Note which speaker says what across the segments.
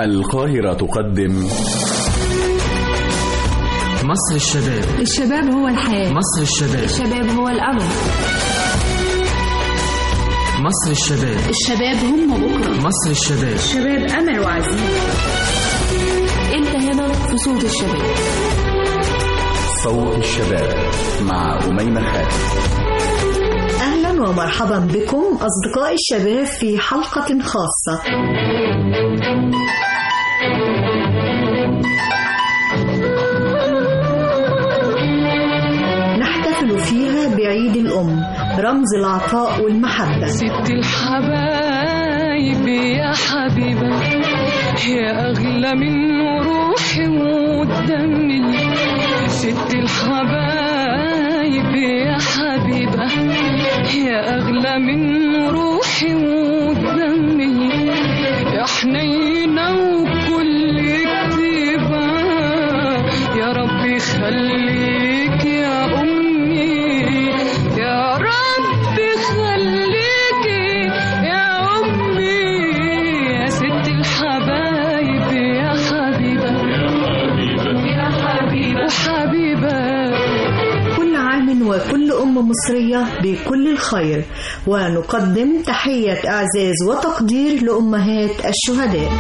Speaker 1: القاهرة تقدم
Speaker 2: مصر الشباب
Speaker 3: الشباب هو الحياة
Speaker 2: مصر الشباب
Speaker 3: الشباب هو الأمل
Speaker 2: مصر الشباب
Speaker 3: الشباب هم بكرة
Speaker 2: مصر الشباب
Speaker 3: الشباب أمل وعزيمة أنت هنا في صوت الشباب
Speaker 1: صوت الشباب مع أميمة خالد
Speaker 4: أهلا ومرحبا بكم أصدقاء الشباب في حلقة خاصة نحتفل فيها بعيد الأم رمز العطاء والمحبة
Speaker 5: ست الحبايب يا حبيبة يا أغلى من روحي ودمي ست الحبايب يا حبيبة يا أغلى من روحي ودمي يا حنينة وكل كتيبة يا ربي خليك يا أمي يا ربي خليك يا أمي يا ست الحبايب يا حبيبة يا حبيبة وحبيبة
Speaker 4: كل عام وكل أم مصرية بكل الخير ونقدم تحية إعزاز وتقدير لأمهات الشهداء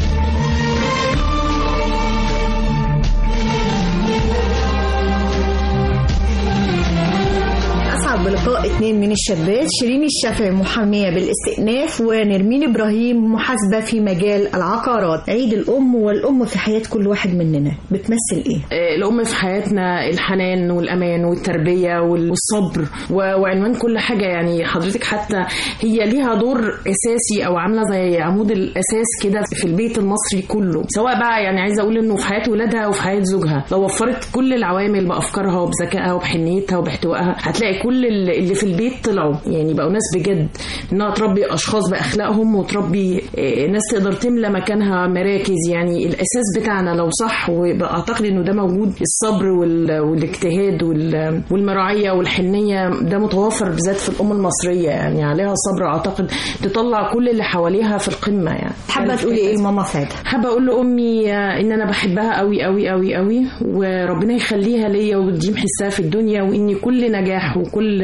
Speaker 4: أسعد بلقاء اثنين من الشابات شيرين الشافعي محامية بالاستئناف ونرمين إبراهيم محاسبة في مجال العقارات عيد الأم والأم في حياة كل واحد مننا بتمثل إيه؟
Speaker 6: آه، الأم في حياتنا الحنان والأمان والتربية والصبر و- وعنوان كل حاجة يعني حضرتك حتى هي ليها دور أساسي أو عاملة زي عمود الأساس كده في البيت المصري كله سواء بقى يعني عايزة أقول إنه في حياة ولادها وفي حياة زوجها لو وفرت كل العوامل بأفكارها وبذكائها وبحنيتها وباحتوائها هتلاقي كل ال- اللي في البيت طلعوا يعني بقوا ناس بجد إنها تربي أشخاص بأخلاقهم وتربي آه، ناس تقدر تملى مكانها مراكز يعني الأساس بتاعنا لو صح وأعتقد إنه ده موجود الصبر وال- والاجتهاد وال- والمراعية والحنية ده متوفر بالذات في الأم المصرية يعني عليها صبر أعتقد تطلع كل اللي حواليها في القمة يعني
Speaker 4: حابة تقولي إيه لماما سعادة؟
Speaker 6: حابة أقول لأمي إن أنا بحبها قوي قوي قوي قوي وربنا يخليها ليا وتديم حسها في الدنيا وإني كل نجاح وكل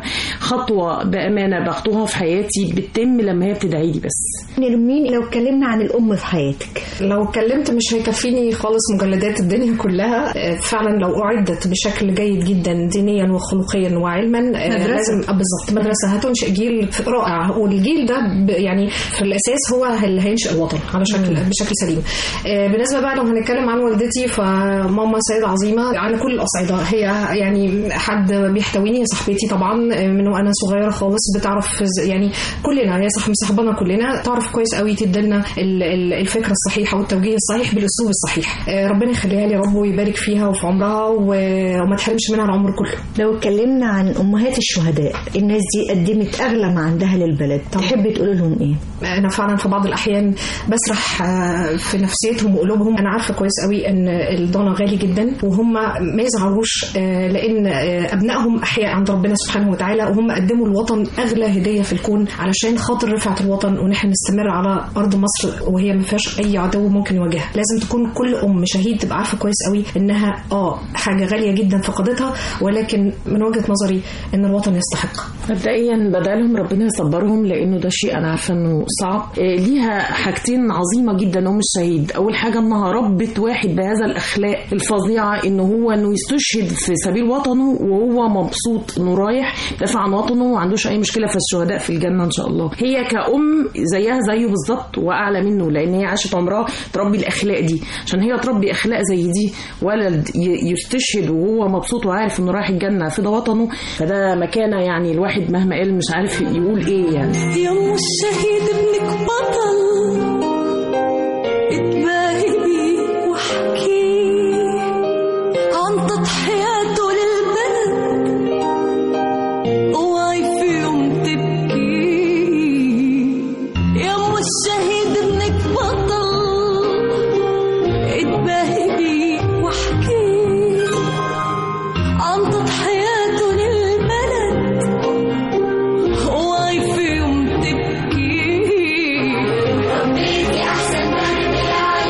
Speaker 6: خطوة بأمانة باخدوها في حياتي بتتم لما هي بتدعي لي بس
Speaker 4: نرمين لو اتكلمنا عن الأم في حياتك
Speaker 7: لو اتكلمت مش هيكفيني خالص مجلدات الدنيا كلها آه، فعلا لو أعدت بشكل جيد جدا دينيا وخلقيا وعلما آه،
Speaker 4: مدرسة.
Speaker 7: لازم آه، بالظبط مدرسة هتنشئ جيل رائع والجيل ده ب- يعني في الأساس هو اللي هينشئ الوطن على شكل بشكل سليم آه، بالنسبة بقى لو هنتكلم عن والدتي فماما سيدة عظيمة على كل الأصعدة هي يعني حد بيحتويني هي صاحبتي طبعا آه، من وأنا صغيرة خالص بتعرف ز- يعني كلنا هي صاحب صاحبنا كلنا تعرف كويس قوي تدينا ال- ال- الفكرة الصحيحة والتوجيه الصحيح بالأسلوب الصحيح آه، ربنا يخليها لي يا رب ويبارك فيها وفي عمرها و- وما تحرمش منها العمر كله
Speaker 4: لو اتكلمنا عن أمهات الشهداء الناس دي قدمت أغلى ما عندها للبلد تحبي تقول لهم إيه؟
Speaker 7: انا فعلا في بعض الاحيان بسرح آه، في نفسيتهم وقلوبهم انا عارفه كويس قوي ان الضنا غالي جدا وهم ما يزعلوش آه، لان آه، ابنائهم احياء عند ربنا سبحانه وتعالى وهم قدموا الوطن اغلى هديه في الكون علشان خاطر رفعه الوطن وان احنا نستمر على ارض مصر وهي ما فيهاش اي عدو ممكن يواجهها لازم تكون كل ام شهيد تبقى عارفه كويس قوي انها اه حاجه غاليه جدا فقدتها ولكن من وجهه نظري ان الوطن يستحق
Speaker 6: مبدئيا بدالهم ربنا يصبرهم لانه ده شيء انا عارفه انه صعب إيه، ليها حاجتين عظيمه جدا ام الشهيد اول حاجه انها ربت واحد بهذا الاخلاق الفظيعه انه هو انه يستشهد في سبيل وطنه وهو مبسوط انه رايح دافع عن وطنه وما عندوش اي مشكله في الشهداء في الجنه ان شاء الله هي كأم زيها زيه بالظبط واعلى منه لان هي عاشت عمرها تربي الاخلاق دي عشان هي تربي اخلاق زي دي ولد ي- يستشهد وهو مبسوط وعارف انه رايح الجنه في ده وطنه فده مكانه يعني الواحد مهما قال مش عارف يقول ايه يعني
Speaker 5: يا ام الشهيد ابنك بطل اتباهي بيه واحكي عن تضحياته للبلد اوعي في يوم تبكي يا ام الشهيد ابنك بطل اتباهي بيه واحكي عن تضحياته للبلد اوعي في يوم تبكي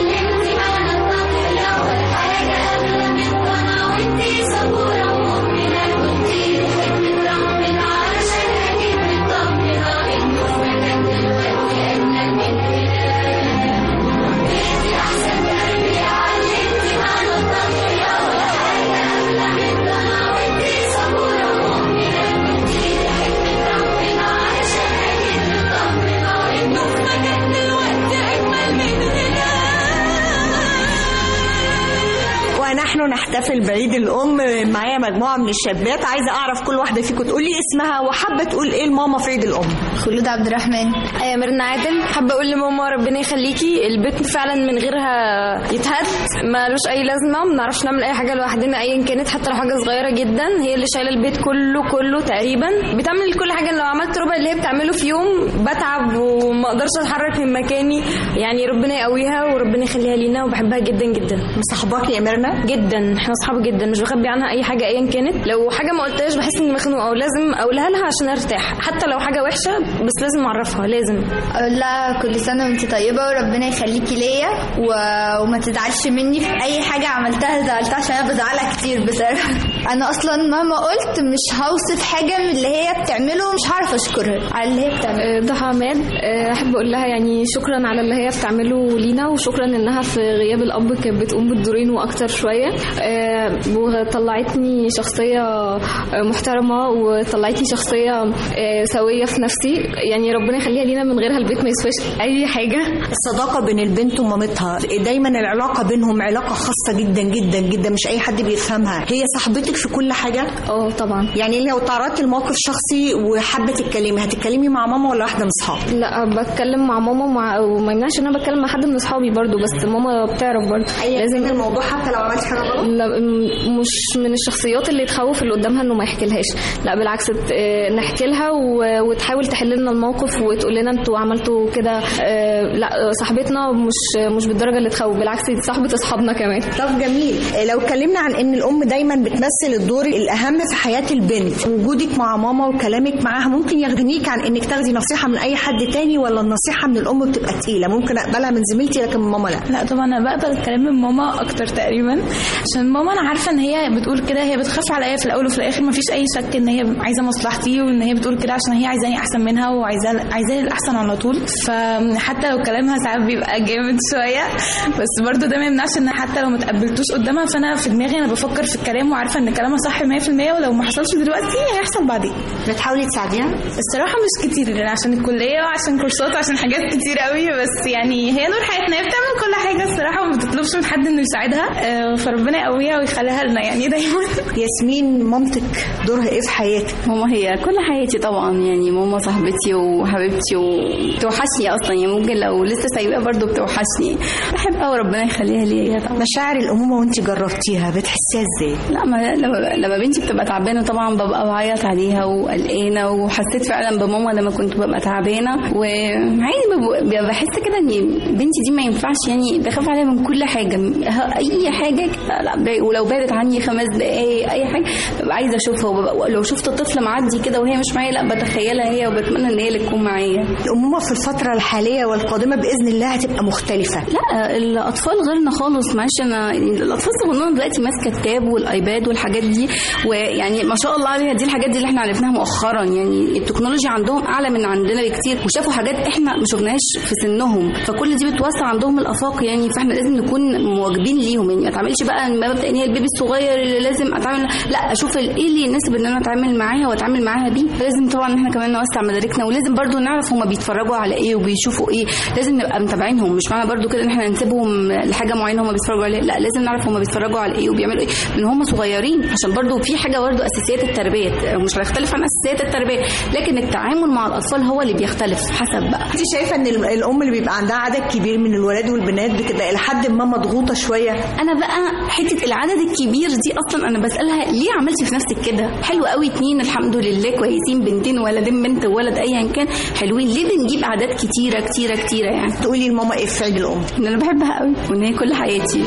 Speaker 4: ونحن نحتفل بعيد الام معايا مجموعه من الشابات عايزه اعرف كل واحده فيكم تقول لي اسمها وحابه تقول ايه لماما في عيد الام
Speaker 8: خلود عبد الرحمن
Speaker 9: آه ميرنا عادل حابه اقول لماما ربنا يخليكي البيت فعلا من غيرها يتهد مالوش اي لازمه ما بنعرفش نعمل اي حاجه لوحدنا ايا كانت حتى لو حاجه صغيره جدا هي اللي شايله البيت كله كله تقريبا بتعمل كل حاجه لو عملت ربع اللي هي بتعمله في يوم بتعب وما اقدرش اتحرك من مكاني يعني ربنا يقويها وربنا يخليها لينا وبحبها جدا جدا
Speaker 4: صاحباكي يا ميرنا
Speaker 9: جدا احنا اصحاب جدا مش بخبي عنها اي حاجه ايا كانت لو حاجه ما قلتهاش بحس اني مخنوقه ولازم اقولها لها عشان ارتاح حتى لو حاجه وحشه بس لازم اعرفها لازم
Speaker 8: اقول لها كل سنه وانت طيبه وربنا يخليكي ليا و... وما تزعلش مني في اي حاجه عملتها زعلتها عشان انا بزعلها كتير بصراحه انا اصلا مهما قلت مش هوصف حاجه من اللي هي بتعمله مش هعرف اشكرها على اللي هي بتعمله
Speaker 9: ضحى عماد آه، احب اقول لها يعني شكرا على اللي هي بتعمله لينا وشكرا انها في غياب الاب كانت بتقوم بالدورين واكتر شويه آه، وطلعتني شخصيه آه، محترمه وطلعتني شخصيه آه، سويه في نفسي يعني ربنا يخليها لينا من غيرها البيت ما يسواش اي حاجه
Speaker 4: الصداقه بين البنت ومامتها دايما العلاقه بينهم علاقه خاصه جدا جدا جدا مش اي حد بيفهمها هي صاحبتك في كل حاجه
Speaker 9: اه طبعا
Speaker 4: يعني لو تعرضتي لموقف شخصي وحابه تتكلمي هتتكلمي مع ماما ولا واحده من اصحابك
Speaker 9: لا بتكلم مع ماما ومع وما يمنعش ان انا بتكلم مع حد من اصحابي برضو بس ماما بتعرف برضو
Speaker 4: لازم الموضوع حتى لو عملتي حاجه غلط
Speaker 9: لا م- مش من الشخصيات اللي تخوف اللي قدامها انه ما يحكي لهاش لا بالعكس ت- آه، نحكي لها و- وتحاول تحل لنا الموقف وتقول لنا انتوا عملتوا كده آه، لا آه، صاحبتنا مش مش بالدرجه اللي تخوف بالعكس دي صاحبه اصحابنا كمان
Speaker 4: طب جميل آه، لو اتكلمنا عن ان الام دايما بتمثل الدور الاهم في حياه البنت وجودك مع ماما وكلامك معاها ممكن يغنيك عن انك تاخدي نصيحه من اي حد تاني ولا النصيحه من الام بتبقى تقيله ممكن اقبلها من زميلتي لكن من ماما لا
Speaker 10: لا طبعا انا بقبل الكلام من ماما اكتر تقريبا عشان ماما انا عارفه ان هي بتقول كده هي بتخاف عليا في الاول وفي الاخر مفيش اي شك ان هي عايزه مصلحتي وان هي بتقول كده عشان هي عايزاني احسن منها وعايزاه عايزاني الاحسن على طول فحتى لو كلامها ساعات بيبقى جامد شويه بس برضو ده ما يمنعش ان حتى لو ما تقبلتوش قدامها فانا في دماغي انا بفكر في الكلام وعارفه ان كلامها صح 100% ولو ما حصلش دلوقتي هيحصل بعدين
Speaker 4: بتحاولي تساعديها
Speaker 10: الصراحه مش كتير لان عشان الكليه وعشان كورسات وعشان حاجات كتير قوي بس يعني هي نور حياتنا هي بتعمل كل حاجه الصراحه وما بتطلبش من حد انه يساعدها آه، فربنا يقويها ويخليها لنا يعني دايما
Speaker 4: ياسمين مامتك دورها ايه في حياتك
Speaker 11: ماما هي كل حياتي طبعا يعني ماما صاحبتي وحبيبتي وبتوحشني اصلا يعني ممكن لو لسه سايباها برضو بتوحشني بحبها وربنا يخليها ليا طبعا
Speaker 4: مشاعر الامومه وانت جربتيها بتحسيها ازاي
Speaker 11: لا ما لما لما بنتي بتبقى تعبانه طبعا ببقى بعيط عليها وقلقانه وحسيت فعلا بماما لما كنت ببقى تعبانه وعادي بب- ببقى بحس كده ان بنتي دي ما ينفعش يعني بخاف عليها من كل حاجه ه- اي حاجه كده لا ب- ولو بعدت عني خمس دقايق اي حاجه ببقى عايزه اشوفها وببقى لو شفت طفل معدي كده وهي مش معايا لا بتخيلها هي وبتمنى ان هي اللي تكون معايا
Speaker 4: الامومه في الفتره الحاليه والقادمه باذن الله هتبقى مختلفه
Speaker 11: لا الاطفال غيرنا خالص معلش انا يعني الاطفال الصغننه دلوقتي ماسكه التاب والايباد والحاجات دي ويعني ما شاء الله عليها دي الحاجات دي اللي احنا عرفناها مؤخرا يعني التكنولوجيا عندهم اعلى من عندنا بكتير وشافوا حاجات احنا ما شفناهاش في سنهم فكل دي بتوسع عندهم الافاق يعني فاحنا لازم نكون مواجبين ليهم يعني ما اتعاملش بقى إن مبدا ان هي البيبي الصغير اللي لازم اتعامل لا اشوف ال- ايه اللي يناسب ان انا اتعامل معاها واتعامل معاها بيه لازم طبعا احنا كمان نوسع مداركنا ولازم برضو نعرف هما بيتفرجوا على ايه وبيشوفوا ايه لازم نبقى متابعينهم مش معنى برضو كده ان احنا نسيبهم لحاجه معينه هما بيتفرجوا عليها لا لازم نعرف هما بيتفرجوا على ايه وبيعملوا ايه من هما صغيرين عشان برضو في حاجه برضو اساسيات التربيه مش هنختلف عن اساسيات التربيه لكن التعامل مع الاطفال هو اللي بيختلف حسب بقى
Speaker 4: انت شايفه ان ال- الام اللي بيبقى عندها عدد كبير من الولاد والبنات بتبقى الى حد ما مضغوطه شويه
Speaker 11: انا بقى حته العدد الكبير دي اصلا انا بسالها ليه عملتي في نفسك كده حلو قوي اتنين الحمد لله كويسين بنتين ولدين بنت وولد ايا كان حلوين ليه بنجيب اعداد كتيره كتيره كتيره يعني
Speaker 4: تقولي لماما ايه في عيد الام
Speaker 11: ان انا بحبها قوي وان هي كل حياتي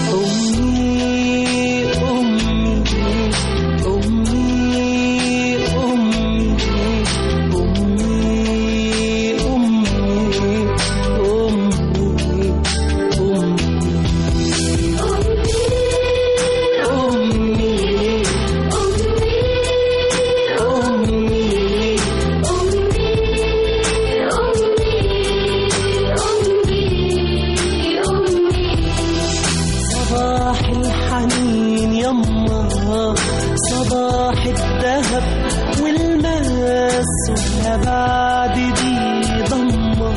Speaker 12: صباح الحنين يما صباح الذهب والماس ولا بعد دي ضمة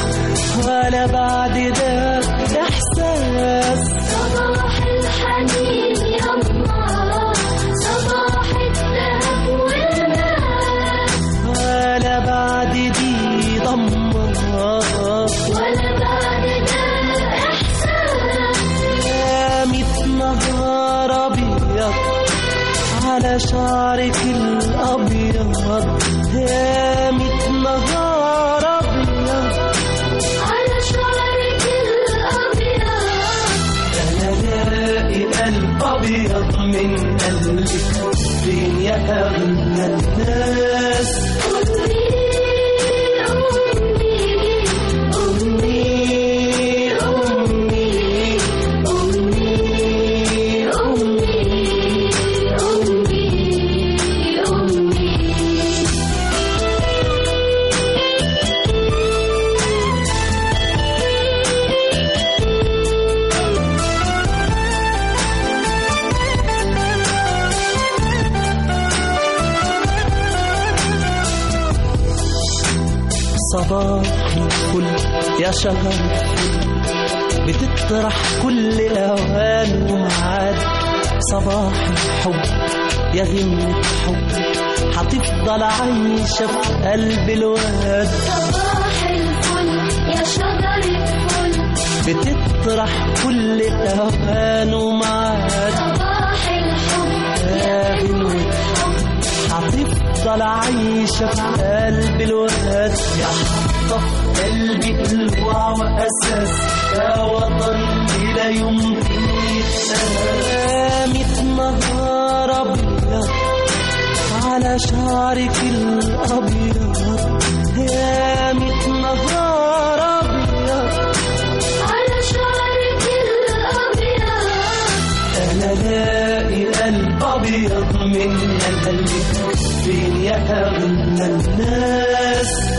Speaker 12: ولا بعد ده إحساس
Speaker 5: صباح الحنين
Speaker 12: على شعرك الأبيض يا ميت نهار أبيض
Speaker 5: على شعرك الأبيض
Speaker 12: أنا لاقي قلب أبيض من قلبك فين يا أغلى الناس أمي أمي أمي أمي صباح الفل يا شهر الفل بتطرح كل اوان ومعاد صباح الحب يا غنة حب هتفضل عايشة في قلب الواد
Speaker 5: صباح الفل يا شجر الفل
Speaker 12: بتطرح كل اوان ومعاد
Speaker 5: صباح الحب
Speaker 12: يا غنة حب هتفضل عايشة في قلب الواد يا حاطة في قلبي قلوع وأساس يا وطن لا يمكن يتسامت نهار أبيض على شعرك الأبيض يا ميت نهار أبيض
Speaker 5: على شعرك الأبيض
Speaker 12: أنا لاقي قلب أبيض من قلبك فين يا أغلى الناس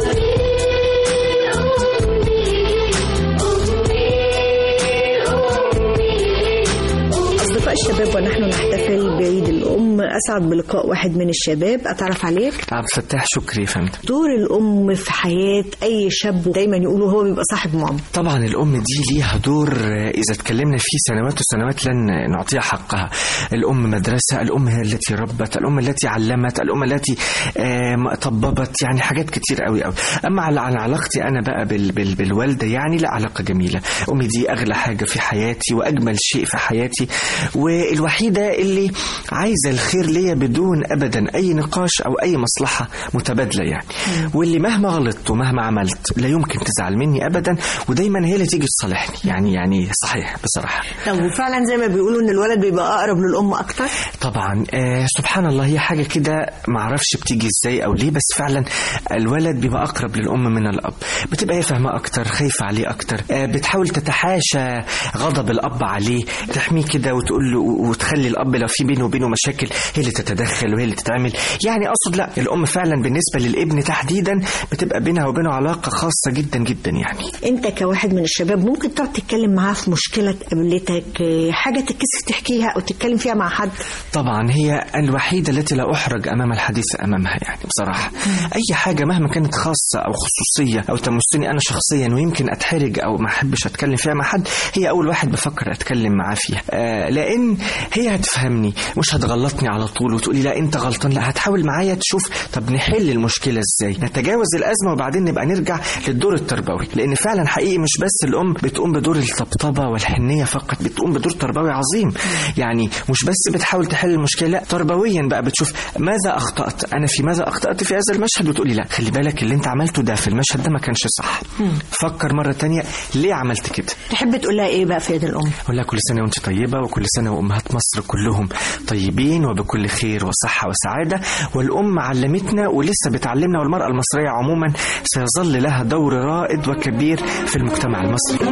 Speaker 4: أصدقاء الشباب ونحن نحتفل بعيد الأم أسعد بلقاء واحد من الشباب أتعرف عليك
Speaker 2: عبد الفتاح شكري يا فندم
Speaker 4: دور الأم في حياة أي شاب دايما يقولوا هو بيبقى صاحب ماما
Speaker 2: طبعا الأم دي ليها دور آه، إذا اتكلمنا فيه سنوات وسنوات لن نعطيها حقها الأم مدرسة الأم هي التي ربت الأم التي علمت الأم التي آه، طببت يعني حاجات كتير قوي قوي أما على على علاقتي أنا بقى بال بال بالوالدة يعني لا علاقة جميلة أمي دي أغلى حاجة في حياتي وأجمل شيء في حياتي والوحيدة اللي عايزة الخير ليا بدون أبدا أي نقاش أو أي مصلحة متبادلة يعني واللي مهما غلطت ومهما عملت لا يمكن تزعل مني أبدا ودايما هي اللي تيجي تصالحني يعني يعني صحيح بصراحة
Speaker 4: طب وفعلا زي ما بيقولوا إن الولد بيبقى أقرب للأم أكتر
Speaker 2: طبعا آه سبحان الله هي حاجة كده معرفش بتيجي ازاي او ليه بس فعلا الولد بيبقى اقرب للام من الاب بتبقى هي فاهمة اكتر خايفة عليه اكتر آه بتحاول تتحاشى غضب الاب عليه تحميه كده وتقول له وتخلي الاب لو في بينه وبينه مشاكل هي اللي تتدخل وهي اللي تتعمل يعني اقصد لا الام فعلا بالنسبة للابن تحديدا بتبقى بينها وبينه علاقة خاصة جدا جدا يعني
Speaker 4: أنت كواحد من الشباب ممكن تقعد تتكلم معاه في مشكلة قابلتك آه، حاجة تتكسف تحكيها أو تتكلم فيها مع حد
Speaker 2: طبعا هي الوحيدة التي لا أحرج أمام الحديث أمامها يعني بصراحة أي حاجة مهما كانت خاصة أو خصوصية أو تمسني أنا شخصيا ويمكن أتحرج أو ما أحبش أتكلم فيها مع حد هي أول واحد بفكر أتكلم معاه فيها آه لأن هي هتفهمني مش هتغلطني على طول وتقولي لا أنت غلطان لا هتحاول معايا تشوف طب نحل المشكلة إزاي نتجاوز الأزمة وبعدين نبقى نرجع للدور التربوي لأن فعلا حقيقي مش بس الأم بتقوم بدور الطبطبة والحنية فقط بتقوم بدور تربوي عظيم يعني مش بس بتحاول تحل المشكلة لا تربويا بقى بتشوف ماذا أخطأت أنا في ماذا أخطأت في هذا المشهد وتقولي لا خلي بالك اللي أنت عملته ده في المشهد ده ما كانش صح فكر مرة تانية ليه عملت كده
Speaker 4: تحب تقول لها إيه بقى في يد الأم
Speaker 2: أقول لها كل سنة وأنت طيبة وكل سنة وأمهات مصر كلهم طيبين وبكل خير وصحة وسعادة والأم علمتنا ولسه بتعلمنا والمرأة المصرية عموما سيظل لها دور رائد وكبير في المجتمع المصري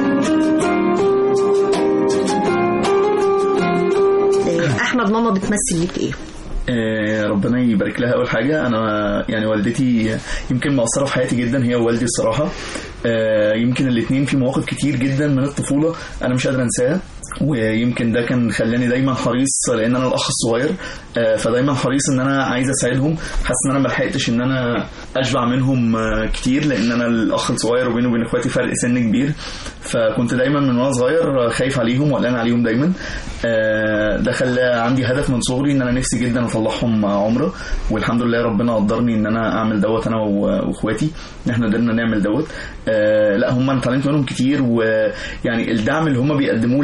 Speaker 4: آه، أحمد ماما بتمثل ليك إيه؟
Speaker 13: آه، ربنا يبارك لها اول حاجه انا يعني والدتي يمكن مأثره في حياتي جدا هي ووالدي الصراحه آه، يمكن الاثنين في مواقف كتير جدا من الطفوله انا مش قادر انساها ويمكن ده كان خلاني دايما حريص لان انا الاخ الصغير آه، فدايما حريص ان انا عايز اساعدهم حاسس ان انا ما لحقتش ان انا اشبع منهم آه، كتير لان انا الاخ الصغير وبيني وبين اخواتي فرق سن كبير فكنت دايما من وانا صغير خايف عليهم وقلقان عليهم دايما آه، ده خلى عندي هدف من صغري ان انا نفسي جدا اطلعهم عمره والحمد لله ربنا قدرني ان انا اعمل دوت انا و- واخواتي ان احنا قدرنا نعمل دوت آه، لا هم انا اتعلمت منهم كتير ويعني الدعم اللي هم بيقدموه ليا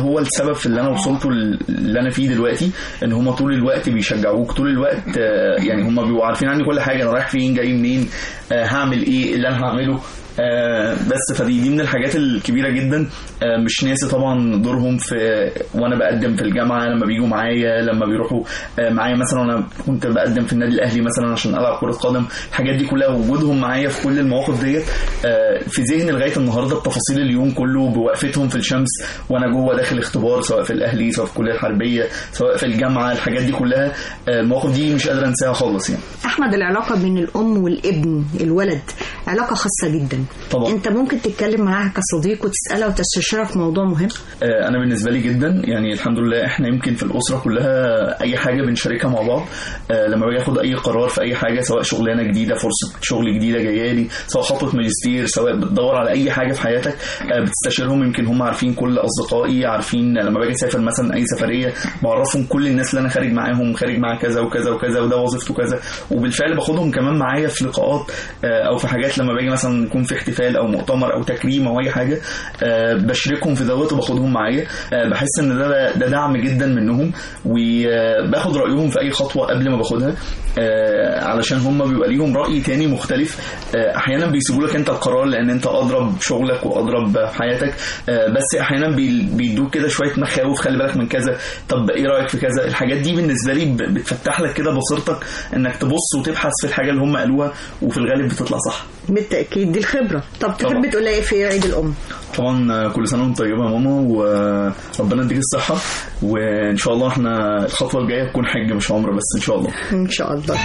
Speaker 13: هو السبب في اللي انا وصلته ل- اللي انا فيه دلوقتي ان هم طول الوقت بيشجعوك طول الوقت آه، يعني هم بيبقوا عارفين عني كل حاجه انا رايح فين جاي منين آه، هعمل ايه اللي انا هعمله آه، بس فدي دي من الحاجات الكبيره جدا آه، مش ناسي طبعا دورهم في وانا بقدم في الجامعه لما بيجوا معايا لما بيروحوا آه، معايا مثلا وانا كنت بقدم في النادي الاهلي مثلا عشان العب كره قدم الحاجات دي كلها وجودهم معايا في كل المواقف ديت آه، في ذهني لغايه النهارده بتفاصيل اليوم كله بوقفتهم في الشمس وانا جوه داخل اختبار سواء في الاهلي سواء في الكليه الحربيه سواء في الجامعه الحاجات دي كلها آه، المواقف دي مش قادر انساها خالص يعني
Speaker 4: احمد العلاقه بين الام والابن الولد علاقه خاصه جدا
Speaker 13: طبعا.
Speaker 4: انت ممكن تتكلم معاها كصديق وتسالها وتستشيرها في موضوع مهم
Speaker 13: آه، انا بالنسبه لي جدا يعني الحمد لله احنا يمكن في الاسره كلها اي حاجه بنشاركها مع بعض آه، لما باجي اخد اي قرار في اي حاجه سواء شغلانه جديده فرصه شغل جديده جايه لي سواء خطوه ماجستير سواء بتدور على اي حاجه في حياتك آه، بتستشيرهم يمكن هم عارفين كل اصدقائي عارفين لما باجي اسافر مثلا اي سفريه بعرفهم كل الناس اللي انا خارج معاهم خارج مع كذا وكذا وكذا وده وظيفته كذا وبالفعل باخدهم كمان معايا في لقاءات آه، او في حاجات لما باجي مثلا يكون في احتفال او مؤتمر او تكريم او اي حاجه آه، بشاركهم في دوت وباخدهم معايا آه، بحس ان ده ده دعم جدا منهم وباخد رايهم في اي خطوه قبل ما باخدها آه، علشان هم بيبقى ليهم راي تاني مختلف آه، احيانا بيسيبوا لك انت القرار لان انت اضرب شغلك واضرب حياتك آه، بس احيانا بي- بيدوك كده شويه مخاوف خلي بالك من كذا طب ايه رايك في كذا الحاجات دي بالنسبه لي ب- بتفتح لك كده بصيرتك انك تبص وتبحث في الحاجه اللي هم قالوها وفي الغالب بتطلع صح
Speaker 4: بالتاكيد دي الخبره طب تحب
Speaker 13: طبعا.
Speaker 4: تقول لها ايه في عيد الام
Speaker 13: طبعا آه، كل سنه وانت طيبه يا ماما وربنا يديك الصحه وان شاء الله احنا الخطوه الجايه تكون حج مش عمره بس ان شاء الله
Speaker 4: ان شاء الله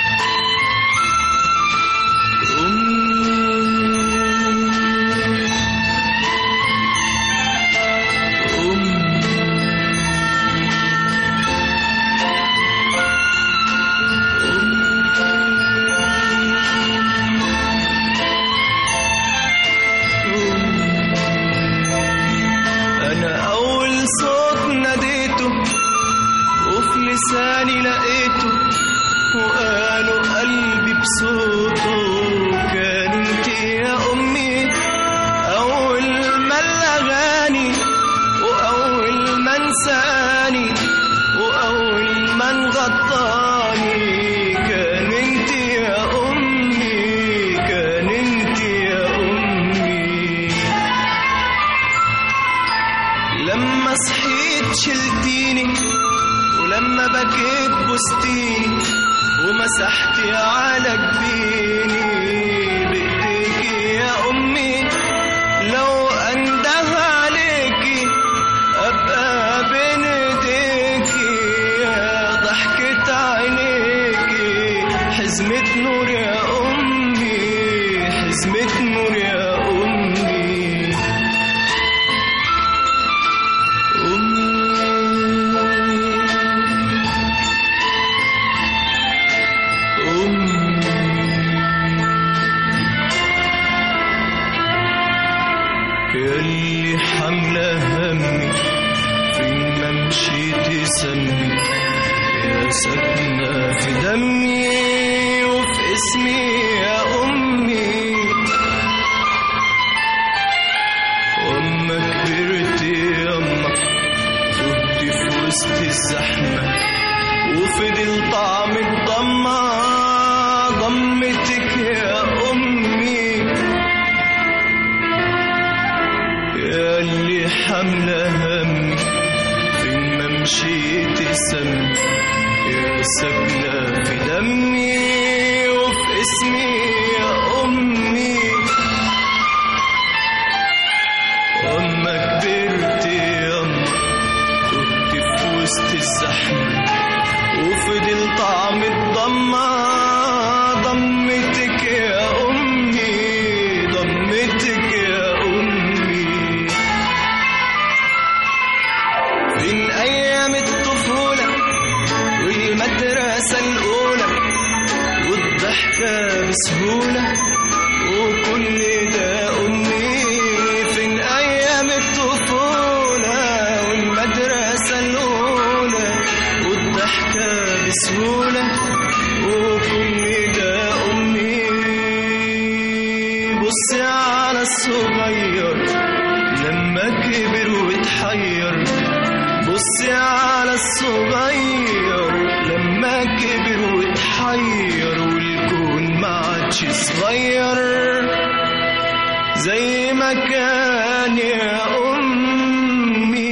Speaker 12: أنا أول صوت ناديته وفي لساني لقيته وقالوا قلبي بصوته كان انت يا أمي أول ما الأغاني وأول ما انساني وأول ما انغطاني كان انت يا أمي كان انت يا أمي لما صحيت شلتيني ولما بكيت بستيني ومسحتي على جبيني بايديكي يا امي لو انده عليكي ابقى بين ايديكي يا ضحكة عينيكي حزمة نور يا امي حزمة نور يا امي ياللي حاملة همي فين ما مشيت سمي يا ساكنة في دمي وفي اسمي يا أمي وأما كبرت يما تهت في وسط الزحمة وفضل طعم الضمة ضمتك يا أمي يا اللي حاملة همي فين ما مشيت سمي يا ساكنة في دمي وفي اسمي يا أمي وأما كبرت ياما تهت في وسط الزحمة وفضل طعم الضمة ضمتك يا أمي ضمتك يا أمي فين أيام الطفولة والمدرسة الأولى والضحكة بسهولة وكل ده أمي فين أيام الطفولة والمدرسة الأولى والضحكة بسهولة وكل ده أمي بصي على الصغير لما كبر واتحير بصي على الصغير لما كبر واتحير والكون ما عادش صغير زي ما كان يا أمي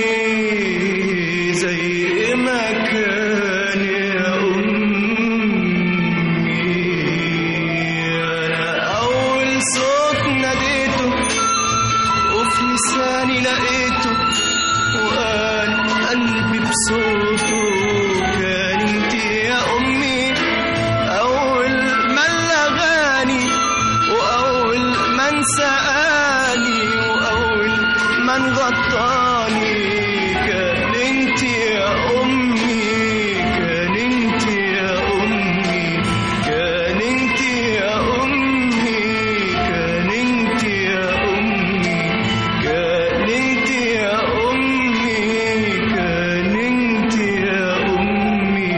Speaker 12: زي ما كان يا أمي أنا أول صوت ناديته وفي لساني لقيته وقال قلبي بصوته كان انت يا أمي أول من لغاني وأول من سقاني وأول من غطاني كان انت يا أمي كان انت يا أمي كان انت يا أمي كان انت يا أمي كان انت يا أمي كان انت يا أمي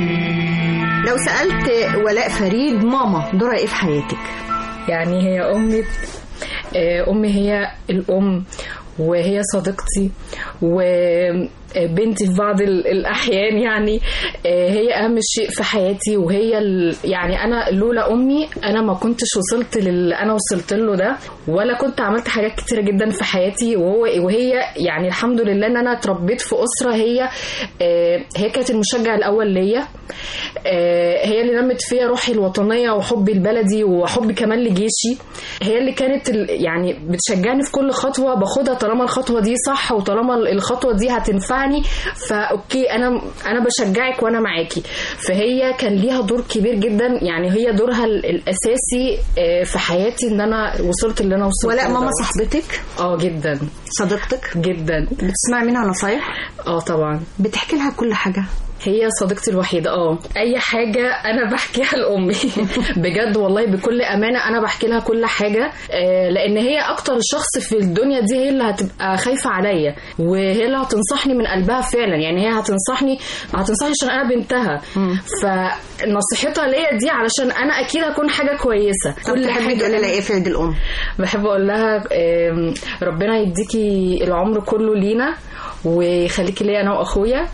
Speaker 4: لو سألت ولاء فريد ماما دورها ايه في حياتك
Speaker 6: يعني هي أمي آه، أمي هي الأم وهي صديقتي وبنتي في بعض ال- الأحيان يعني آه، هي أهم شيء في حياتي وهي ال- يعني أنا لولا أمي أنا ما كنتش وصلت للي أنا وصلت له ده ولا كنت عملت حاجات كتيرة جدا في حياتي وهو وهي يعني الحمد لله إن أنا اتربيت في أسرة هي آه، هي كانت المشجع الأول ليا آه، هي اللي نمت فيا روحي الوطنية وحبي البلدي وحبي كمان لجيشي هي اللي كانت ال- يعني بتشجعني في كل خطوة باخدها طالما الخطوة دي صح وطالما الخطوة دي هتنفعني فأوكي أنا أنا بشجعك وأنا معاكي فهي كان ليها دور كبير جدا يعني هي دورها ال- الأساسي آه، في حياتي إن أنا وصلت اللي أنا وصلت
Speaker 4: ولاء
Speaker 6: له
Speaker 4: ماما
Speaker 6: ده.
Speaker 4: صاحبتك
Speaker 6: اه جدا
Speaker 4: صديقتك
Speaker 6: جدا
Speaker 4: بتسمعي منها نصايح
Speaker 6: اه طبعا
Speaker 4: بتحكي لها كل حاجة
Speaker 6: هي صديقتي الوحيدة اه أي حاجة أنا بحكيها لأمي بجد والله بكل أمانة أنا بحكي لها كل حاجة آه، لأن هي أكتر شخص في الدنيا دي هي اللي هتبقى خايفة عليا وهي اللي هتنصحني من قلبها فعلا يعني هي هتنصحني هتنصحني عشان أنا بنتها فنصيحتها ليا دي علشان أنا أكيد هكون حاجة كويسة
Speaker 4: طب تحبي تقولي لها ايه في عيد الام
Speaker 6: بحب اقول لها آم، ربنا يديكي العمر كله لينا ويخليكي ليا انا واخويا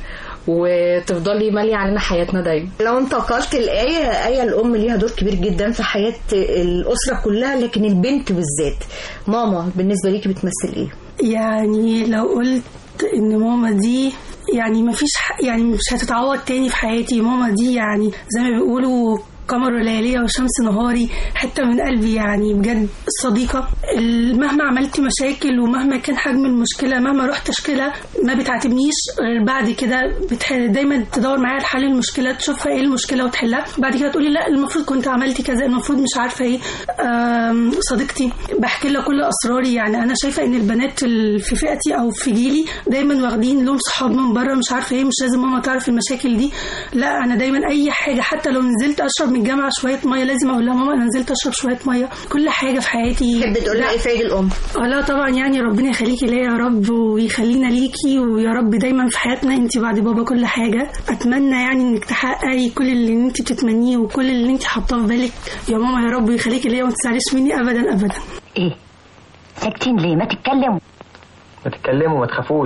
Speaker 6: وتفضلي ماليه علينا حياتنا دايما
Speaker 4: لو انتقلت الآية آية الأم ليها دور كبير جدا في حياة الأسرة كلها لكن البنت بالذات ماما بالنسبة ليكي بتمثل إيه؟
Speaker 14: يعني لو قلت ان ماما دي يعني مفيش ح- يعني مش هتتعوض تاني في حياتي ماما دي يعني زي ما بيقولوا قمر ليالية وشمس نهاري حتة من قلبي يعني بجد صديقة ال- مهما عملت مشاكل ومهما كان حجم المشكلة مهما رحت أشكلها ما بتعاتبنيش غير بعد كده بتح... دايما تدور معايا على حل المشكلة تشوفها ايه المشكلة وتحلها بعد كده تقولي لا المفروض كنت عملتي كذا المفروض مش عارفة ايه آم، صديقتي بحكي لها كل أسراري يعني أنا شايفة إن البنات ال- في فئتي أو في جيلي دايما واخدين لهم صحاب من بره مش عارفة ايه مش لازم ماما تعرف المشاكل دي لا أنا دايما أي حاجة حتى لو نزلت أشرب من الجامعة شوية مية لازم أقول لها ماما أنا نزلت أشرب شوية مية كل حاجة في حياتي
Speaker 4: تحب تقول لها
Speaker 14: لا.
Speaker 4: إيه في عيد الأم؟
Speaker 14: اه لا طبعا يعني ربنا يخليكي ليا يا رب ويخلينا ليكي ويا رب دايما في حياتنا انت بعد بابا كل حاجه اتمنى يعني انك تحققي كل اللي انت بتتمنيه وكل اللي انت حاطاه في بالك يا ماما يا رب ويخليكي ليا وما تزعليش مني ابدا ابدا
Speaker 15: ايه ساكتين ليه ما تتكلموا
Speaker 2: ما تتكلموا ما تخافوش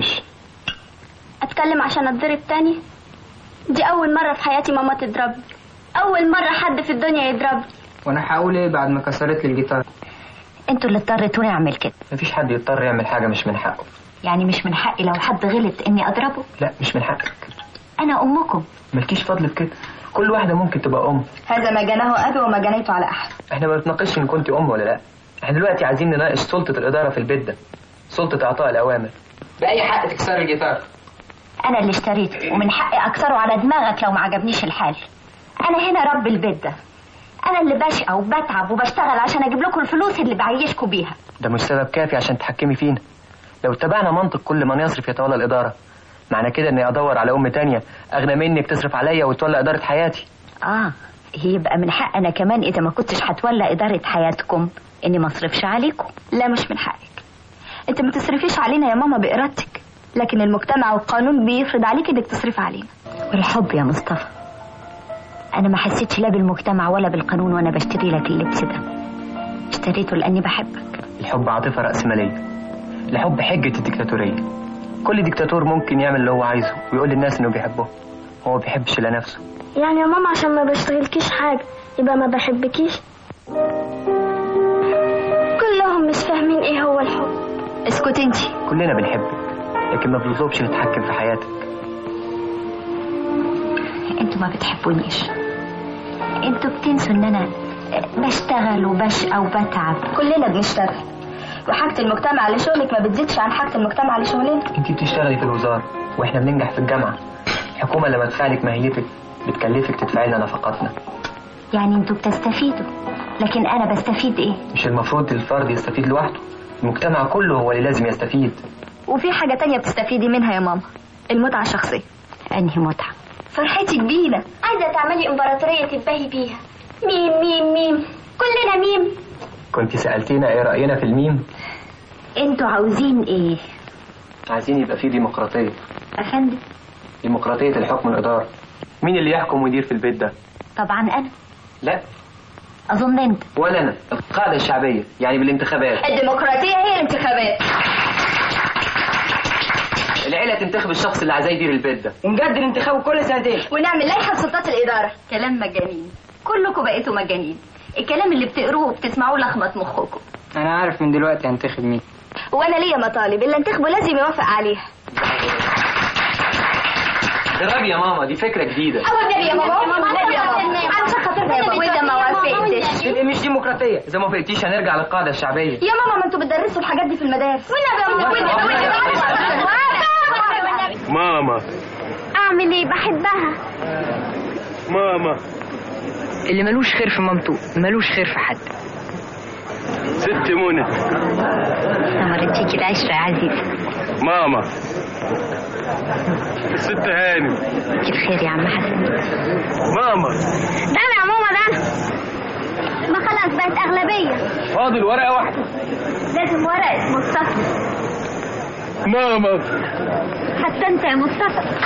Speaker 16: اتكلم عشان اتضرب تاني دي اول مرة في حياتي ماما تضربني اول مرة حد في الدنيا يضربني
Speaker 2: وانا هقول ايه بعد ما كسرت لي الجيتار
Speaker 15: انتوا اللي اضطريتوني اعمل كده
Speaker 2: مفيش حد يضطر يعمل حاجه مش من حقه
Speaker 15: يعني مش من حقي لو حد غلط اني اضربه
Speaker 2: لا مش من حقك
Speaker 15: انا امكم
Speaker 2: مالكيش فضل في كده كل واحده ممكن تبقى ام
Speaker 15: هذا ما جناه ابي وما جنيته على احد
Speaker 2: احنا ما بنتناقش ان كنت ام ولا لا احنا دلوقتي عايزين نناقش سلطه الاداره في البيت ده سلطه اعطاء الاوامر باي حق تكسر الجيتار
Speaker 15: انا اللي اشتريته ومن حقي اكسره على دماغك لو ما عجبنيش الحال انا هنا رب البيت ده انا اللي بشقى وبتعب وبشتغل عشان اجيب لكم الفلوس اللي بعيشكم بيها
Speaker 2: ده مش سبب كافي عشان تحكمي فينا لو اتبعنا منطق كل من يصرف يتولى الاداره معنى كده اني ادور على ام تانية اغنى مني بتصرف عليا وتولى اداره حياتي
Speaker 15: اه يبقى من حق انا كمان اذا ما كنتش هتولى اداره حياتكم اني ما اصرفش عليكم
Speaker 16: لا مش من حقك انت ما تصرفيش علينا يا ماما بارادتك لكن المجتمع والقانون بيفرض عليك انك تصرفي علينا
Speaker 15: والحب يا مصطفى انا ما حسيتش لا بالمجتمع ولا بالقانون وانا بشتري لك اللبس ده اشتريته لاني بحبك
Speaker 2: الحب عاطفه راسماليه
Speaker 17: الحب حجة الديكتاتورية كل ديكتاتور ممكن يعمل اللي هو عايزه ويقول للناس انه بيحبهم هو ما بيحبش الا نفسه
Speaker 16: يعني يا ماما عشان ما بشتغلكيش حاجة يبقى ما بحبكيش كلهم مش فاهمين ايه هو الحب
Speaker 15: اسكت انتي
Speaker 17: كلنا بنحبك لكن ما بنطلبش نتحكم في حياتك
Speaker 15: انتوا ما بتحبونيش انتوا بتنسوا ان انا بشتغل وبشقى وبتعب
Speaker 16: كلنا بنشتغل وحاجة المجتمع لشغلك ما بتزيدش عن حاجة المجتمع لشغلنا
Speaker 17: انت بتشتغلي في الوزارة واحنا بننجح في الجامعة الحكومة لما تدفع لك ماهيتك بتكلفك تدفعي لنا نفقاتنا
Speaker 15: يعني انتوا بتستفيدوا لكن انا بستفيد ايه
Speaker 17: مش المفروض الفرد يستفيد لوحده المجتمع كله هو اللي لازم يستفيد
Speaker 16: وفي حاجة تانية بتستفيدي منها يا ماما المتعة الشخصية
Speaker 15: انهي متعة
Speaker 16: فرحتك بينا
Speaker 5: عايزة تعملي امبراطورية تتباهي بيها ميم ميم ميم كلنا ميم
Speaker 17: كنت سألتينا ايه رأينا في الميم
Speaker 15: انتوا عاوزين ايه
Speaker 17: عايزين يبقى في ديمقراطية
Speaker 15: افندم
Speaker 17: ديمقراطية الحكم والإدارة مين اللي يحكم ويدير في البيت ده
Speaker 15: طبعا انا
Speaker 17: لا
Speaker 15: اظن انت
Speaker 17: ولا انا القاعدة الشعبية يعني بالانتخابات
Speaker 16: الديمقراطية هي الانتخابات
Speaker 17: العيلة تنتخب الشخص اللي عايزاه يدير البيت ده
Speaker 16: ونجدد انتخابه كل سنتين ونعمل لائحة بسلطات الإدارة
Speaker 15: كلام مجانين كلكم بقيتوا مجانين الكلام اللي بتقروه وبتسمعوه لخبط مخكم
Speaker 17: أنا عارف من دلوقتي هنتخب مين
Speaker 16: وأنا ليا مطالب اللي انتخبه لازم يوافق عليها
Speaker 17: ده رأي يا ماما دي فكرة جديدة
Speaker 16: أول نبي يا ماما النبي يا ماما علشان خاطرنا يا ماما وإذا ما وافقتش
Speaker 17: تبقى مش ديمقراطية إذا ما وافقتيش هنرجع للقاعدة الشعبية
Speaker 16: يا ماما ما انتوا بتدرسوا الحاجات دي في المدارس والنبي يا ماما والنبي والنبي
Speaker 18: ماما
Speaker 16: أعمل إيه بحبها
Speaker 18: ماما
Speaker 19: اللي ملوش خير في مامته ملوش خير في حد
Speaker 18: ست منى
Speaker 15: استمرت فيكي العشرة يا عزيزة
Speaker 18: ماما ست هانم
Speaker 15: فيك الخير يا عم حسن
Speaker 18: ماما
Speaker 16: ده أنا يا ماما ده ما خلاص بقت أغلبية
Speaker 18: فاضل ورقة واحدة
Speaker 16: لازم ورقة مصطفى
Speaker 18: ماما
Speaker 16: حتى أنت يا مصطفى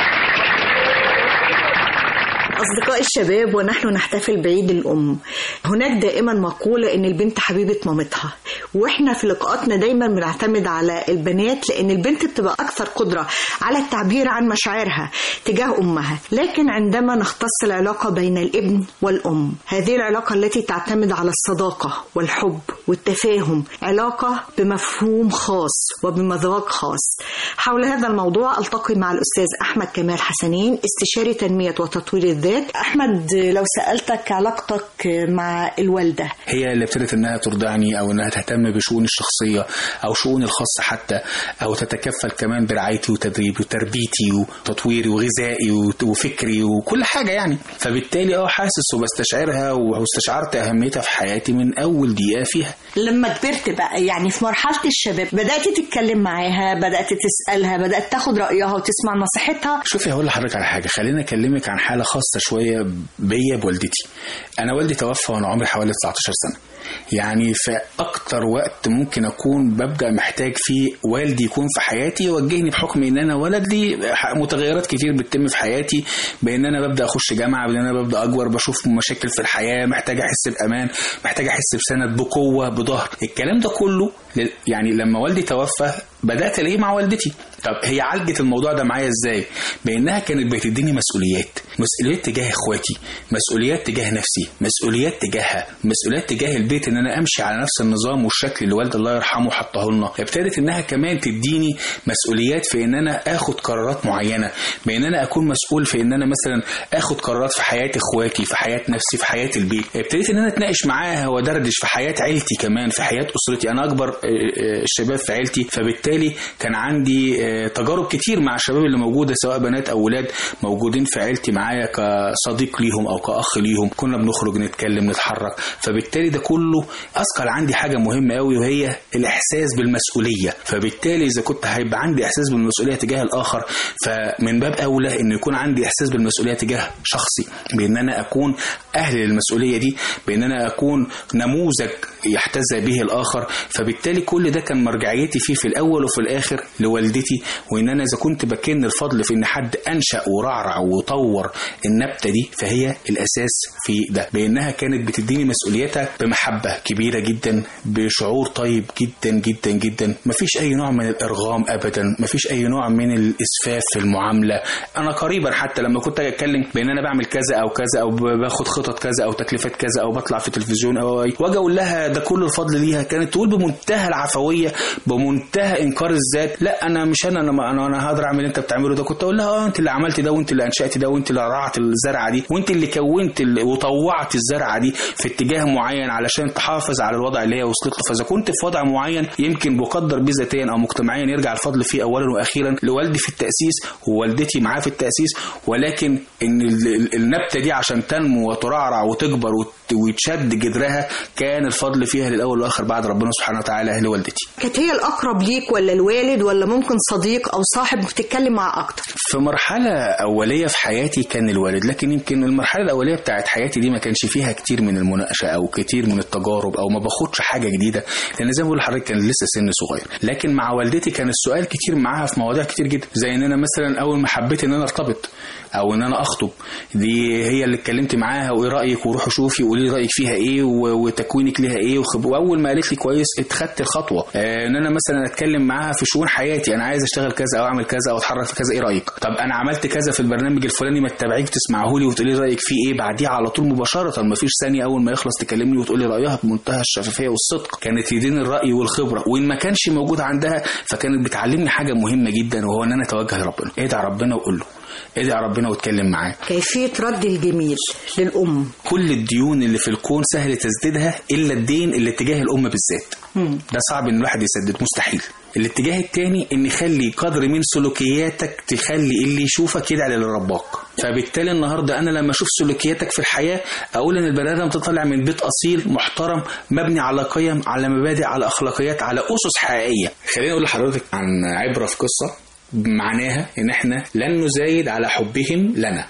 Speaker 4: أصدقاء الشباب ونحن نحتفل بعيد الأم هناك دائما مقولة إن البنت حبيبة مامتها وإحنا في لقاءاتنا دايما بنعتمد على البنات لأن البنت بتبقى أكثر قدرة على التعبير عن مشاعرها تجاه أمها لكن عندما نختص العلاقة بين الابن والأم هذه العلاقة التي تعتمد على الصداقة والحب والتفاهم علاقة بمفهوم خاص وبمذاق خاص حول هذا الموضوع ألتقي مع الأستاذ أحمد كمال حسنين استشاري تنمية وتطوير الذات أحمد لو سألتك علاقتك مع الوالدة
Speaker 20: هي اللي ابتدت انها ترضعني او انها تهتم بشؤوني الشخصيه او شؤوني الخاصه حتى او تتكفل كمان برعايتي وتدريبي وتربيتي وتطويري وغذائي وت- وفكري وكل حاجه يعني فبالتالي اه حاسس وبستشعرها واستشعرت اهميتها في حياتي من اول دقيقه فيها
Speaker 4: لما كبرت بقى يعني في مرحلة الشباب بدأت تتكلم معاها بدأت تسألها بدأت تاخد رأيها وتسمع نصيحتها
Speaker 20: شوفي هقول لحضرتك على حاجه خليني اكلمك عن حاله خاصه شويه بيا بوالدتي انا والدي توفى وانا عمري حوالي 19 سنه يعني في اكتر وقت ممكن اكون ببدا محتاج فيه والدي يكون في حياتي يوجهني بحكم ان انا ولد لي ح- متغيرات كتير بتتم في حياتي بان انا ببدا اخش جامعه بان انا ببدا اكبر بشوف مشاكل في الحياه محتاج احس بامان محتاج احس بسند بقوه بظهر الكلام ده كله لل- يعني لما والدي توفى بدات الاقيه مع والدتي طب هي عالجت الموضوع ده معايا ازاي بانها كانت بتديني مسؤوليات مسؤوليات تجاه اخواتي مسؤوليات تجاه نفسي مسؤوليات تجاهها مسؤوليات تجاه البيت ان انا امشي على نفس النظام والشكل اللي والدي الله يرحمه حطه لنا ابتدت انها كمان تديني مسؤوليات في ان انا اخد قرارات معينه بان انا اكون مسؤول في ان انا مثلا اخد قرارات في حياه اخواتي في حياه نفسي في حياه البيت ابتديت ان انا اتناقش معاها وادردش في حياه عيلتي كمان في حياه اسرتي انا اكبر آه، آه، الشباب في عيلتي فبالتالي كان عندي آه، تجارب كتير مع الشباب اللي موجوده سواء بنات او ولاد موجودين في عيلتي معايا كصديق ليهم او كاخ ليهم كنا بنخرج نتكلم نتحرك فبالتالي ده كله اثقل عندي حاجه مهمه قوي وهي الاحساس بالمسؤوليه فبالتالي اذا كنت هيبقى عندي احساس بالمسؤوليه تجاه الاخر فمن باب اولى ان يكون عندي احساس بالمسؤوليه تجاه شخصي بان انا اكون اهل للمسؤوليه دي بان انا اكون نموذج يحتذى به الاخر فبالتالي كل ده كان مرجعيتي فيه في الاول وفي الاخر لوالدتي وان انا اذا كنت بكن الفضل في ان حد انشا ورعرع وطور النبته دي فهي الاساس في ده بانها كانت بتديني مسؤوليتها بمحبه كبيره جدا بشعور طيب جدا جدا جدا مفيش اي نوع من الارغام ابدا مفيش اي نوع من الاسفاف في المعامله انا قريبا حتى لما كنت اتكلم بان انا بعمل كذا او كذا او باخد خطط كذا او تكلفات كذا او بطلع في التلفزيون او واجي اقول لها ده كل الفضل ليها كانت تقول بمنتهى العفويه بمنتهى انكار الذات لا انا مش انا انا انا, أنا هقدر اعمل اللي انت بتعمله ده كنت اقول لها اه انت اللي عملت ده وانت اللي انشات ده وانت اللي رعت الزرعه دي وانت اللي كونت ال- وطوعت الزرعه دي في اتجاه معين علشان تحافظ على الوضع اللي هي وصلت له فاذا كنت في وضع معين يمكن بقدر بيه ذاتيا او مجتمعيا يرجع الفضل فيه اولا واخيرا لوالدي في التاسيس ووالدتي معاه في التاسيس ولكن ان ال- ال- النبته دي عشان تنمو وترعرع وتكبر وت- ويتشد جدرها كان الفضل فيها للاول والاخر بعد ربنا سبحانه وتعالى لوالدتي
Speaker 4: كانت هي الأقرب ليك ولا الوالد ولا ممكن صديق أو صاحب بتتكلم معاه أكتر
Speaker 20: في مرحلة أولية في حياتي كان الوالد لكن يمكن المرحلة الأولية بتاعت حياتي دي ما كانش فيها كتير من المناقشة أو كتير من التجارب أو ما باخدش حاجة جديدة لأن زي ما بقول لحضرتك كان لسه سن صغير لكن مع والدتي كان السؤال كتير معاها في مواضيع كتير جدا زي إن أنا مثلا أول ما حبيت إن أنا أرتبط أو إن أنا أخطب دي هي اللي اتكلمت معاها وإيه رأيك وروحي شوفي وقولي لي رأيك فيها إيه و- وتكوينك ليها إيه وخب... وأول ما قالت لي كويس اتخدت الخطوة آه إن أنا مثلا أتكلم معاها في شؤون حياتي أنا عايز أشتغل كذا أو أعمل كذا أو أتحرك في كذا إيه رأيك طب أنا عملت كذا في البرنامج الفلاني ما تتابعيك تسمعه لي وتقولي لي رأيك فيه إيه بعديه على طول مباشرة ما فيش ثانية أول ما يخلص تكلمني وتقولي رأيها بمنتهى الشفافية والصدق كانت يديني الرأي والخبرة وإن ما كانش موجود عندها فكانت بتعلمني حاجة مهمة جدا وهو إن أنا أتوجه لربنا ادعي ربنا وقول له ادعي ربنا واتكلم معاه
Speaker 4: كيفية رد الجميل للأم
Speaker 20: كل الديون اللي في الكون سهل تسديدها الا الدين اللي اتجاه الام بالذات ده صعب ان الواحد يسدد مستحيل الاتجاه التاني ان يخلي قدر من سلوكياتك تخلي اللي يشوفك يدعي للي رباك فبالتالي النهارده انا لما اشوف سلوكياتك في الحياه اقول ان البني ادم تطلع من بيت اصيل محترم مبني على قيم على مبادئ على اخلاقيات على اسس حقيقيه خليني اقول لحضرتك عن عبره في قصه معناها ان احنا لن نزايد على حبهم لنا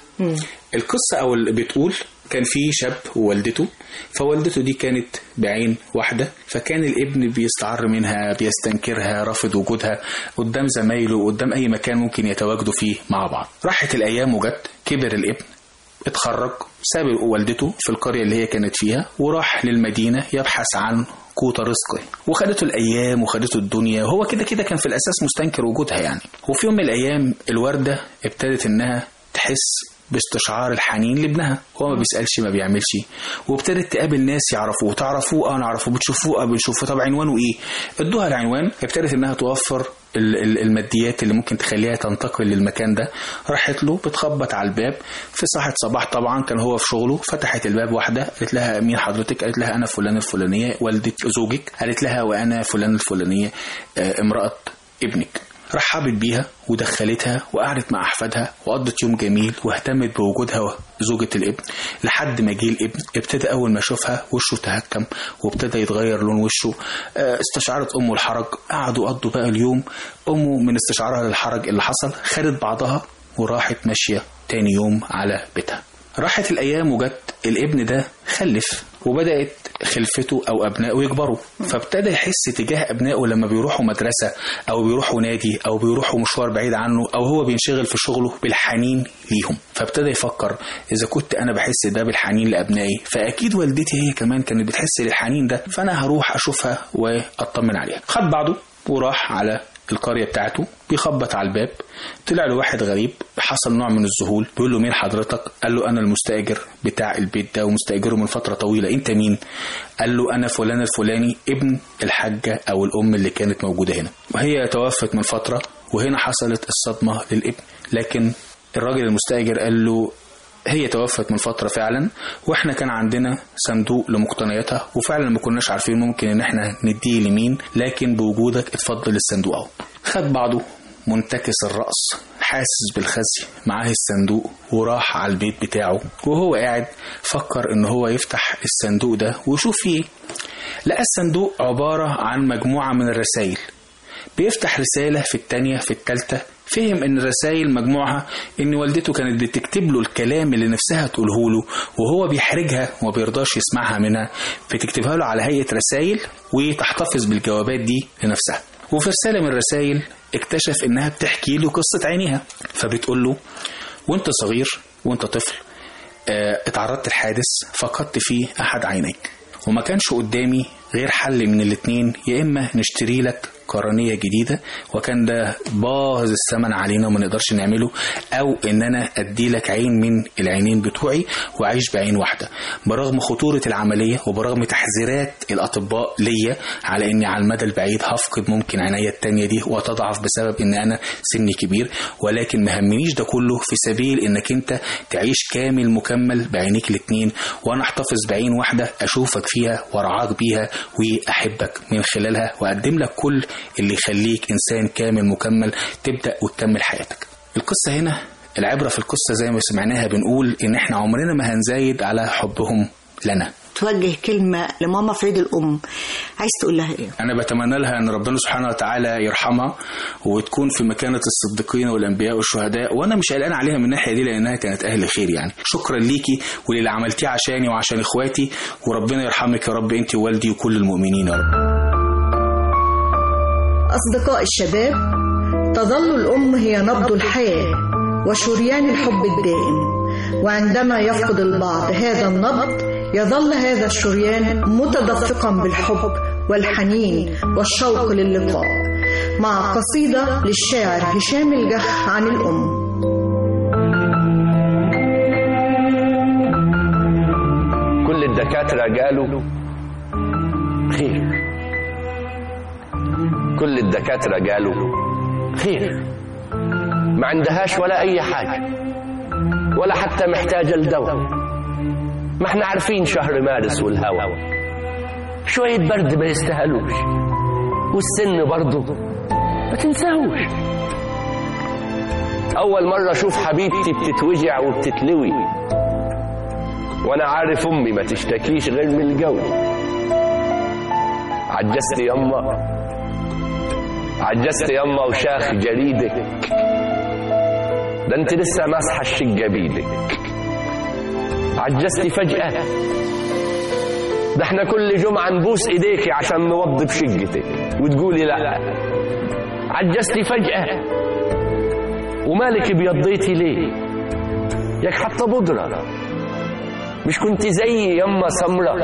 Speaker 20: القصة أو اللي بتقول كان في شاب ووالدته فوالدته دي كانت بعين واحدة فكان الابن بيستعر منها بيستنكرها رافض وجودها قدام زمايله قدام أي مكان ممكن يتواجدوا فيه مع بعض راحت الأيام وجت كبر الابن اتخرج ساب والدته في القرية اللي هي كانت فيها وراح للمدينة يبحث عن قوت رزقه وخدته الأيام وخدته الدنيا وهو كده كده كان في الأساس مستنكر وجودها يعني وفي يوم من الأيام الوردة ابتدت إنها تحس باستشعار الحنين لابنها هو ما بيسألش ما بيعملش وابتدت تقابل ناس يعرفوه تعرفوه اه نعرفوه بتشوفوه اه بنشوفه طب عنوانه ايه ادوها العنوان ابتدت انها توفر ال- ال- الماديات اللي ممكن تخليها تنتقل للمكان ده راحت له بتخبط على الباب في ساعة صباح طبعا كان هو في شغله فتحت الباب واحدة قالت لها مين حضرتك قالت لها أنا فلان الفلانية والدة زوجك قالت لها وأنا فلان الفلانية آه، امرأة ابنك رحبت بيها ودخلتها وقعدت مع أحفادها وقضت يوم جميل واهتمت بوجودها زوجة الابن لحد ما جه الابن ابتدى أول ما شافها وشه تهكم وابتدى يتغير لون وشه آه، استشعرت أمه الحرج قعدوا قضوا بقى اليوم أمه من استشعارها للحرج اللي حصل خدت بعضها وراحت ماشية تاني يوم على بيتها راحت الأيام وجت الابن ده خلف وبدأت خلفته أو أبنائه يكبروا فابتدى يحس تجاه أبنائه لما بيروحوا مدرسة أو بيروحوا نادي أو بيروحوا مشوار بعيد عنه أو هو بينشغل في شغله بالحنين ليهم فابتدى يفكر إذا كنت أنا بحس ده بالحنين لأبنائي فأكيد والدتي هي كمان كانت بتحس للحنين ده فأنا هروح أشوفها وأطمن عليها خد بعضه وراح على القرية بتاعته بيخبط على الباب طلع له واحد غريب حصل نوع من الذهول بيقول له مين حضرتك قال له انا المستاجر بتاع البيت ده ومستاجره من فترة طويلة انت مين قال له انا فلان الفلاني ابن الحاجة او الام اللي كانت موجودة هنا وهي توفت من فترة وهنا حصلت الصدمة للابن لكن الراجل المستاجر قال له هي توفت من فترة فعلا واحنا كان عندنا صندوق لمقتنياتها وفعلا ما كناش عارفين ممكن ان احنا نديه لمين لكن بوجودك اتفضل الصندوق اهو خد بعضه منتكس الرأس حاسس بالخزي معاه الصندوق وراح على البيت بتاعه وهو قاعد فكر ان هو يفتح الصندوق ده ويشوف فيه ايه لقى الصندوق عبارة عن مجموعة من الرسائل بيفتح رسالة في التانية في التالتة فهم ان الرسائل مجموعها ان والدته كانت بتكتب له الكلام اللي نفسها تقوله له وهو بيحرجها وما بيرضاش يسمعها منها بتكتبها له على هيئة رسائل وتحتفظ بالجوابات دي لنفسها وفي رسالة من الرسائل اكتشف انها بتحكي له قصة عينيها فبتقول له وانت صغير وانت طفل اه اتعرضت لحادث فقدت فيه احد عينيك وما كانش قدامي غير حل من الاتنين يا اما نشتري لك قرنية جديدة وكان ده باهظ الثمن علينا وما نقدرش نعمله او ان انا ادي لك عين من العينين بتوعي واعيش بعين واحدة برغم خطورة العملية وبرغم تحذيرات الاطباء ليا على اني على المدى البعيد هفقد ممكن عينيا التانية دي وتضعف بسبب ان انا سني كبير ولكن ما همنيش ده كله في سبيل انك انت تعيش كامل مكمل بعينيك الاتنين وانا احتفظ بعين واحدة اشوفك فيها وارعاك بيها واحبك من خلالها واقدم لك كل اللي يخليك انسان كامل مكمل تبدا وتكمل حياتك القصه هنا العبره في القصه زي ما سمعناها بنقول ان احنا عمرنا ما هنزايد على حبهم لنا
Speaker 4: توجه كلمة لماما في عيد الأم عايز تقول لها إيه؟
Speaker 20: أنا بتمنى لها أن ربنا سبحانه وتعالى يرحمها وتكون في مكانة الصديقين والأنبياء والشهداء وأنا مش قلقان عليها من الناحية دي لأنها كانت أهل خير يعني شكرا ليكي وللي عملتيه عشاني وعشان إخواتي وربنا يرحمك يا رب أنت ووالدي وكل المؤمنين يا رب
Speaker 4: أصدقاء الشباب تظل الأم هي نبض الحياة وشريان الحب الدائم وعندما يفقد البعض هذا النبض يظل هذا الشريان متدفقا بالحب والحنين والشوق للقاء مع قصيدة للشاعر هشام الجح عن الأم
Speaker 21: كل الدكاترة قالوا خير كل الدكاترة قالوا خير ما عندهاش ولا أي حاجة ولا حتى محتاجة لدواء ما احنا عارفين شهر مارس والهوا شوية برد ما يستاهلوش والسن برضه ما تنساهوش أول مرة أشوف حبيبتي بتتوجع وبتتلوي وأنا عارف أمي ما تشتكيش غير من الجو عجزت يما عجزت يما وشاخ جريدك ده انت لسه ماسحه الشقه بايدك عجزتي فجأة ده احنا كل جمعة نبوس ايديكي عشان نوضب شقتك وتقولي لا عجزتي فجأة ومالك بيضيتي ليه ياك حتى بودرة مش كنت زي يما سمرة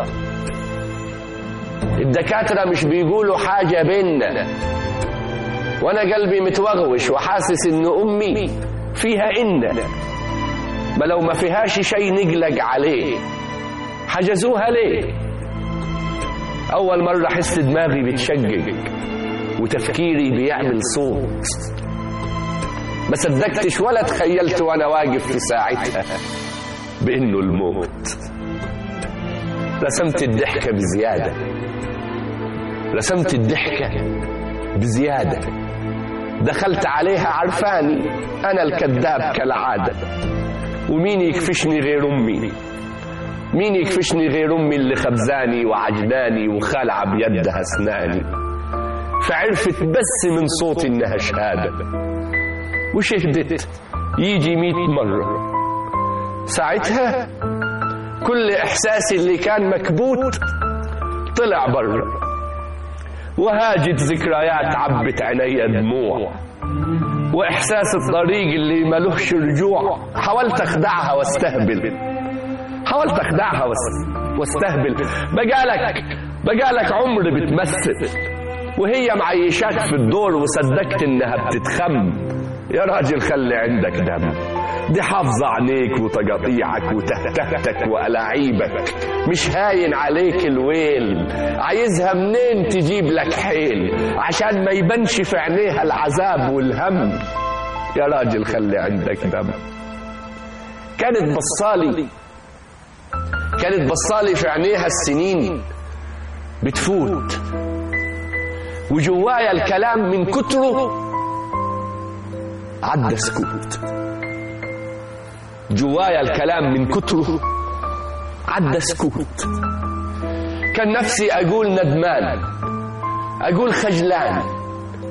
Speaker 21: الدكاترة مش بيقولوا حاجة بينا وانا قلبي متوغوش وحاسس ان امي فيها ان ما لو ما فيهاش شيء نقلق عليه حجزوها ليه اول مرة احس دماغي بتشقق وتفكيري بيعمل صوت ما صدقتش ولا تخيلت وانا واقف في ساعتها بانه الموت رسمت الضحكة بزيادة رسمت الضحكة بزيادة دخلت عليها عرفاني أنا الكذاب كالعادة ومين يكفشني غير أمي مين يكفشني غير أمي اللي خبزاني وعجناني وخالعة بيدها أسناني فعرفت بس من صوتي إنها شهادة وشهدت يجي ميت مرة ساعتها كل إحساسي اللي كان مكبوت طلع بره وهاجت ذكريات عبت عينيا دموع واحساس الطريق اللي ملوش رجوع حاولت اخدعها واستهبل حاولت اخدعها واستهبل بقالك بقالك عمر بتمثل وهي معيشاك في الدور وصدقت انها بتتخم يا راجل خلي عندك دم دي حافظة عينيك وتقاطيعك وتهتهتك وألاعيبك مش هاين عليك الويل عايزها منين تجيب لك حيل عشان ما يبانش في عينيها العذاب والهم يا راجل خلي عندك دم كانت بصالي كانت بصالي في عينيها السنين بتفوت وجوايا الكلام من كتره عدى سكوت جوايا الكلام من كتره عدى سكوت كان نفسي أقول ندمان أقول خجلان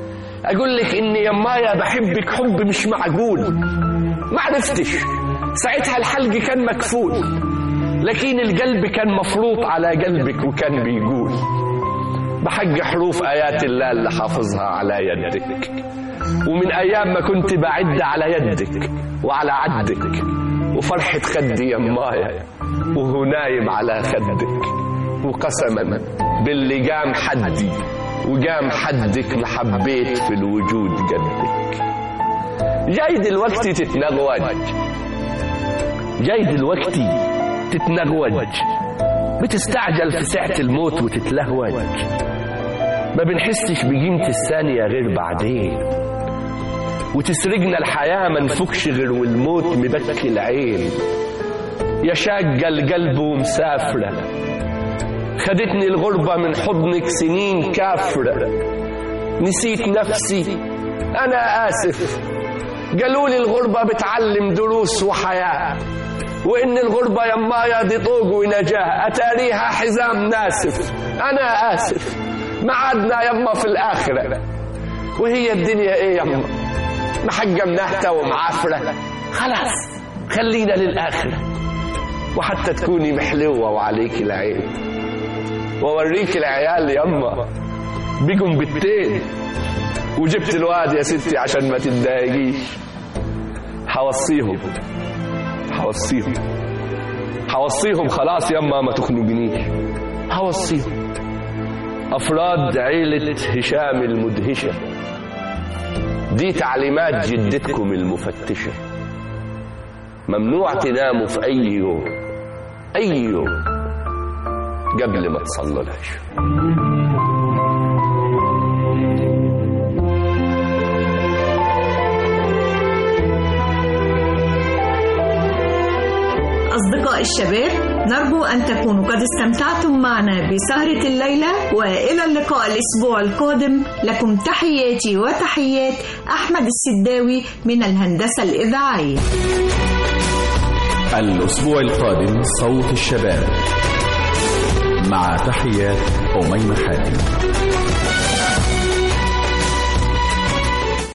Speaker 21: اقول لك اني يا مايا بحبك حب مش معقول ما عرفتش ساعتها الحلق كان مكفول لكن القلب كان مفروط على قلبك وكان بيقول بحق حروف ايات الله اللي حافظها على يدك ومن ايام ما كنت بعد على يدك وعلى عدك وفرحة خدي يا مايا وهو نايم على خدك وقسما باللي قام حدي وقام حدك محبيت في الوجود قدك جاي دلوقتي تتنغوج جاي دلوقتي تتنغوج بتستعجل في ساعة الموت وتتلهوج ما بنحسش بقيمة الثانية غير بعدين وتسرقنا الحياة ما نفكش غير والموت مبكي العين يا شاقة القلب ومسافرة خدتني الغربة من حضنك سنين كافرة نسيت نفسي أنا آسف قالوا لي الغربة بتعلم دروس وحياة وإن الغربة يمايا دي طوق ونجاة أتاريها حزام ناسف أنا آسف معادنا يما في الآخرة وهي الدنيا إيه يما محجة منهتة ومعافرة خلاص خلينا للآخرة وحتى تكوني محلوة وعليك العين ووريك العيال يما بيكم بالتين وجبت الواد يا ستي عشان ما تتضايقيش حوصيهم حوصيهم حوصيهم خلاص يما ما تخنقنيش حوصيهم أفراد عيلة هشام المدهشة دي تعليمات جدتكم المفتشة ممنوع تناموا في أي يوم أي يوم قبل ما تصلوا العشاء
Speaker 4: أصدقاء الشباب نرجو أن تكونوا قد استمتعتم معنا بسهرة الليلة وإلى اللقاء الأسبوع القادم لكم تحياتي وتحيات أحمد السداوي من الهندسة الإذاعية
Speaker 1: الأسبوع القادم صوت الشباب مع تحيات أميمة حاتم